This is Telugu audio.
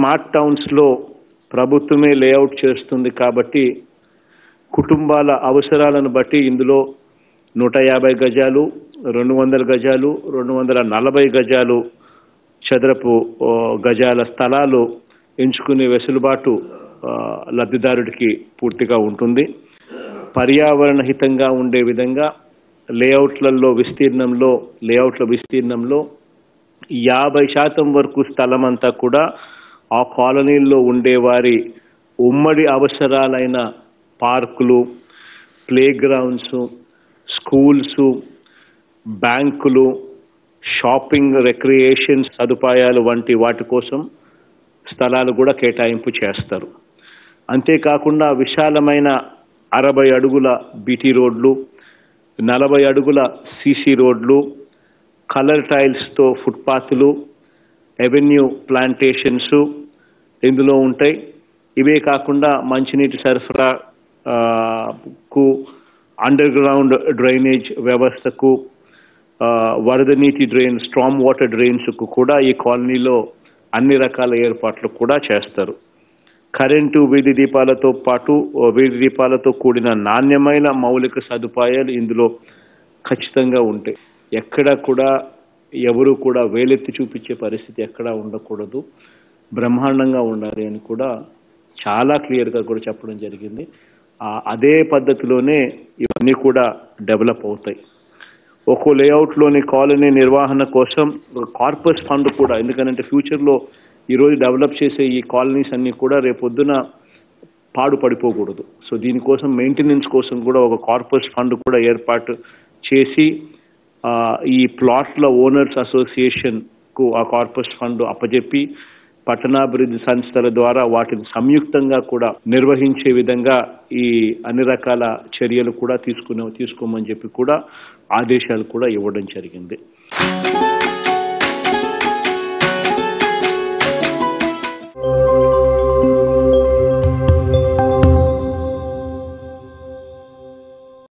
స్మార్ట్ టౌన్స్లో ప్రభుత్వమే లేఅవుట్ చేస్తుంది కాబట్టి కుటుంబాల అవసరాలను బట్టి ఇందులో నూట యాభై గజాలు రెండు వందల గజాలు రెండు వందల నలభై గజాలు చదరపు ఓ, గజాల స్థలాలు ఎంచుకునే వెసులుబాటు ఆ, లబ్ధిదారుడికి పూర్తిగా ఉంటుంది పర్యావరణ హితంగా ఉండే విధంగా లేఅవుట్లలో విస్తీర్ణంలో లేఅవుట్ల విస్తీర్ణంలో యాభై శాతం వరకు స్థలం అంతా కూడా ఆ కాలనీల్లో ఉండేవారి ఉమ్మడి అవసరాలైన పార్కులు ప్లే గ్రౌండ్స్ స్కూల్స్ బ్యాంకులు షాపింగ్ రిక్రియేషన్ సదుపాయాలు వంటి వాటి కోసం స్థలాలు కూడా కేటాయింపు చేస్తారు అంతేకాకుండా విశాలమైన అరవై అడుగుల బీటీ రోడ్లు నలభై అడుగుల సీసీ రోడ్లు కలర్ టైల్స్తో ఫుట్పాత్లు ఎవెన్యూ ప్లాంటేషన్స్ ఇందులో ఉంటాయి ఇవే కాకుండా మంచినీటి సరఫరా ఆ, కు అండర్ గ్రౌండ్ డ్రైనేజ్ వ్యవస్థకు ఆ, వరద నీటి డ్రైన్ స్ట్రామ్ వాటర్ డ్రైన్స్కు కూడా ఈ కాలనీలో అన్ని రకాల ఏర్పాట్లు కూడా చేస్తారు కరెంటు వీధి దీపాలతో పాటు ఓ వీధి దీపాలతో కూడిన నాణ్యమైన మౌలిక సదుపాయాలు ఇందులో ఖచ్చితంగా ఉంటాయి ఎక్కడ కూడా ఎవరు కూడా వేలెత్తి చూపించే పరిస్థితి ఎక్కడా ఉండకూడదు బ్రహ్మాండంగా ఉండాలి అని కూడా చాలా క్లియర్గా కూడా చెప్పడం జరిగింది ఆ, అదే పద్ధతిలోనే ఇవన్నీ కూడా డెవలప్ అవుతాయి ఒక్కో లేఅవుట్లోని కాలనీ నిర్వహణ కోసం కార్పస్ ఫండ్ కూడా ఎందుకంటే ఫ్యూచర్లో ఈరోజు డెవలప్ చేసే ఈ కాలనీస్ అన్ని కూడా రేపొద్దున పాడు పడిపోకూడదు సో దీనికోసం మెయింటెనెన్స్ కోసం కూడా ఒక కార్పస్ ఫండ్ కూడా ఏర్పాటు చేసి ఆ, ఈ ప్లాట్ల ఓనర్స్ అసోసియేషన్ కు ఆ కార్పస్ ఫండ్ అప్పజెప్పి పట్టణాభివృద్ధి సంస్థల ద్వారా వాటిని సంయుక్తంగా కూడా నిర్వహించే విధంగా ఈ అన్ని రకాల చర్యలు కూడా తీసుకునే తీసుకోమని చెప్పి కూడా ఆదేశాలు కూడా ఇవ్వడం జరిగింది